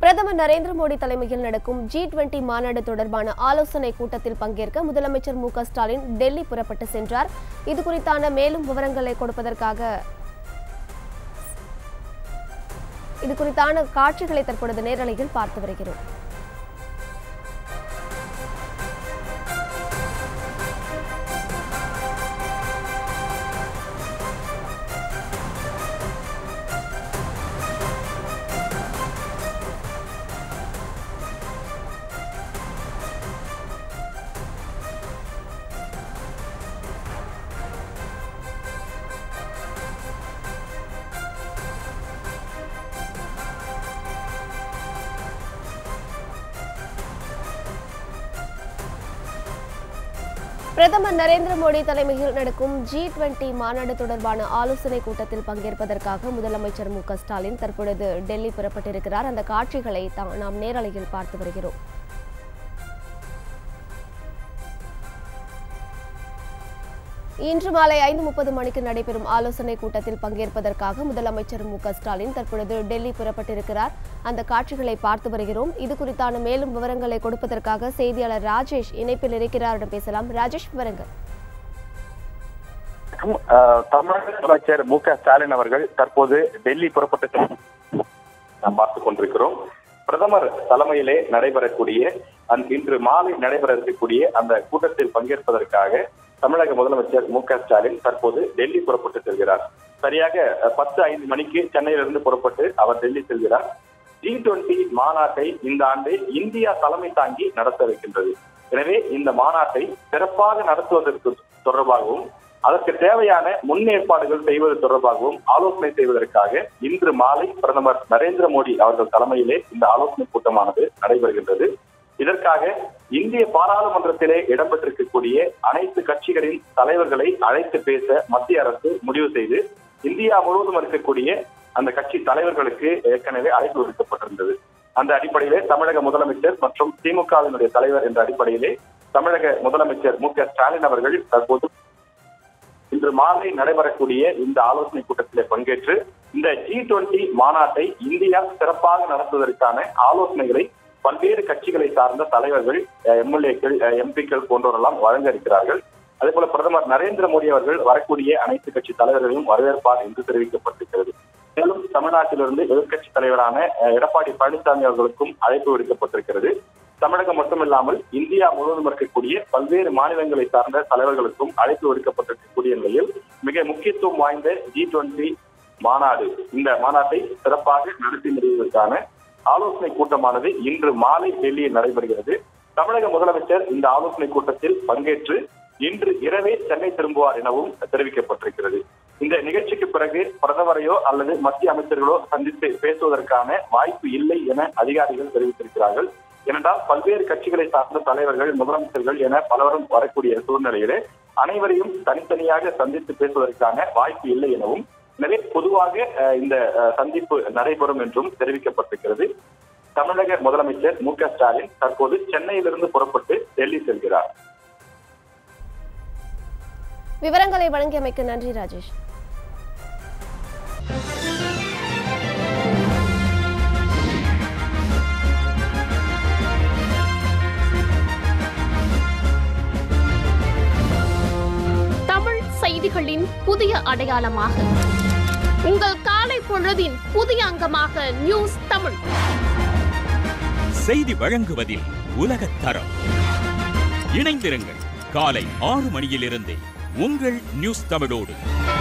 பிரதமர் நரேந்திர மோடி தலைமையில் நடக்கும் ஜி டுவெண்டி மாநாடு தொடர்பான ஆலோசனை கூட்டத்தில் பங்கேற்க முதலமைச்சர் மு க ஸ்டாலின் டெல்லி புறப்பட்டு சென்றார் இது குறித்தான மேலும் விவரங்களை கொடுப்பதற்காக இது குறித்தான காட்சிகளை தற்பொழுது நேரலையில் பார்த்து வருகிறோம் பிரதமர் நரேந்திர மோடி தலைமையில் நடக்கும் ஜி டுவெண்டி மாநாடு தொடர்பான ஆலோசனை கூட்டத்தில் பங்கேற்பதற்காக முதலமைச்சர் மு க ஸ்டாலின் தற்பொழுது டெல்லி புறப்பட்டிருக்கிறார் அந்த காட்சிகளை தா- நாம் நேரலையில் பார்த்து வருகிறோம் இன்று மாலை ஐந்து முப்பது மணிக்கு நடைபெறும் ஆலோசனை கூட்டத்தில் பங்கேற்பதற்காக முதலமைச்சர் மு க ஸ்டாலின் தற்பொழுது டெல்லி புறப்பட்டிருக்கிறார் அந்த காட்சிகளை பார்த்து வருகிறோம் இது குறித்தான மேலும் விவரங்களை கொடுப்பதற்காக செய்தியாளர் ராஜேஷ் இணைப்பில் இருக்கிறாரிடம் பேசலாம் ராஜேஷ் விவரங்கள் வணக்கம். அஹ், தமிழக முதலமைச்சர் மு க ஸ்டாலின் அவர்கள் தற்போது டெல்லி புறப்பட்டு சென்று நாம் பார்த்துக் கொண்டிருக்கிறோம் பிரதமர் தலைமையிலே நடைபெறக்கூடிய அந்த இன்று மாலை நடைபெற இருக்கக்கூடிய அந்த கூட்டத்தில் பங்கேற்பதற்காக தமிழக முதலமைச்சர் மு க ஸ்டாலின் தற்போது டெல்லி புறப்பட்டு செல்கிறார் சரியாக அஹ், பத்து ஐந்து மணிக்கு சென்னையிலிருந்து புறப்பட்டு அவர் டெல்லி செல்கிறார் ஜி டுவெண்டி மாநாட்டை இந்த ஆண்டு இந்தியா தலைமை தாங்கி நடத்த இருக்கின்றது எனவே இந்த மாநாட்டை சிறப்பாக நடத்துவதற்கு தொடர்பாகவும் அதற்கு தேவையான முன்னேற்பாடுகள் செய்வது தொடர்பாகவும் ஆலோசனை செய்வதற்காக இன்று மாலை பிரதமர் நரேந்திர மோடி அவர்கள் தலைமையிலே இந்த ஆலோசனை கூட்டமானது நடைபெறுகின்றது இதற்காக இந்திய பாராளுமன்றத்திலே இடம்பெற்றிருக்கக்கூடிய அனைத்து கட்சிகளின் தலைவர்களை அழைத்து பேச மத்திய அரசு முடிவு செய்து இந்தியா முழுவதும் இருக்கக்கூடிய அந்த கட்சி தலைவர்களுக்கு ஏற்கனவே அழைப்பு விடுக்கப்பட்டிருந்தது அந்த அடிப்படையிலே தமிழக முதலமைச்சர் மற்றும் திமுகவினுடைய தலைவர் என்ற அடிப்படையிலே தமிழக முதலமைச்சர் மு க ஸ்டாலின் அவர்கள் தற்போது இன்று மாலை நடைபெறக்கூடிய இந்த ஆலோசனை கூட்டத்திலே பங்கேற்று இந்த ஜி டுவெண்டி மாநாட்டை இந்தியா சிறப்பாக நடத்துவதற்கான ஆலோசனைகளை பல்வேறு கட்சிகளை சார்ந்த தலைவர்கள் எம்எல்ஏக்கள் எம்பிக்கள் போன்றோரெல்லாம் வழங்க இருக்கிறார்கள் அதே போல பிரதமர் நரேந்திர மோடி அவர்கள் வரக்கூடிய அனைத்து கட்சி தலைவர்களையும் வரவேற்பார் என்று தெரிவிக்கப்பட்டிருக்கிறது மேலும் தமிழ்நாட்டிலிருந்து எதிர்க்கட்சி தலைவரான அஹ், எடப்பாடி பழனிசாமி அவர்களுக்கும் அழைப்பு விடுக்கப்பட்டிருக்கிறது தமிழகம் மட்டுமில்லாமல் இந்தியா முழுவதும் இருக்கக்கூடிய பல்வேறு மாநிலங்களை சார்ந்த தலைவர்களுக்கும் அழைப்பு விடுக்கப்பட்டிருக்கக்கூடிய நிலையில் மிக முக்கியத்துவம் வாய்ந்த ஜி டுவெண்டி மாநாடு இந்த மாநாட்டை சிறப்பாக நடத்தி முடிவதற்கான ஆலோசனை கூட்டமானது இன்று மாலை டெல்லியில் நடைபெறுகிறது தமிழக முதலமைச்சர் இந்த ஆலோசனை கூட்டத்தில் பங்கேற்று இன்று இரவே சென்னை திரும்புவார் எனவும் தெரிவிக்கப்பட்டிருக்கிறது இந்த நிகழ்ச்சிக்கு பிறகு பிரதமரையோ அல்லது மத்திய அமைச்சர்களோ சந்தித்து பேசுவதற்கான வாய்ப்பு இல்லை என அதிகாரிகள் தெரிவித்திருக்கிறார்கள் ஏனென்றால் பல்வேறு கட்சிகளை சார்ந்த தலைவர்கள் முதலமைச்சர்கள் என பலரும் வரக்கூடிய சூழ்நிலையிலே அனைவரையும் தனித்தனியாக சந்தித்து பேசுவதற்கான வாய்ப்பு இல்லை எனவும் எனவே பொதுவாக அஹ், இந்த அஹ், சந்திப்பு நடைபெறும் என்றும் தெரிவிக்கப்பட்டிருக்கிறது தமிழக முதலமைச்சர் மு க ஸ்டாலின் தற்போது சென்னையிலிருந்து புறப்பட்டு டெல்லி செல்கிறார் விவரங்களை வழங்கியமைக்கு நன்றி ராஜேஷ் தமிழ் செய்திகளின் புதிய அடையாளமாக உங்கள் காலை பொழுதின் புதிய அங்கமாக நியூஸ் தமிழ் செய்தி வழங்குவதில் உலகத் தரம் இணைந்திருங்கள் காலை ஆறு மணியிலிருந்தே உங்கள் நியூஸ் தமிழோடு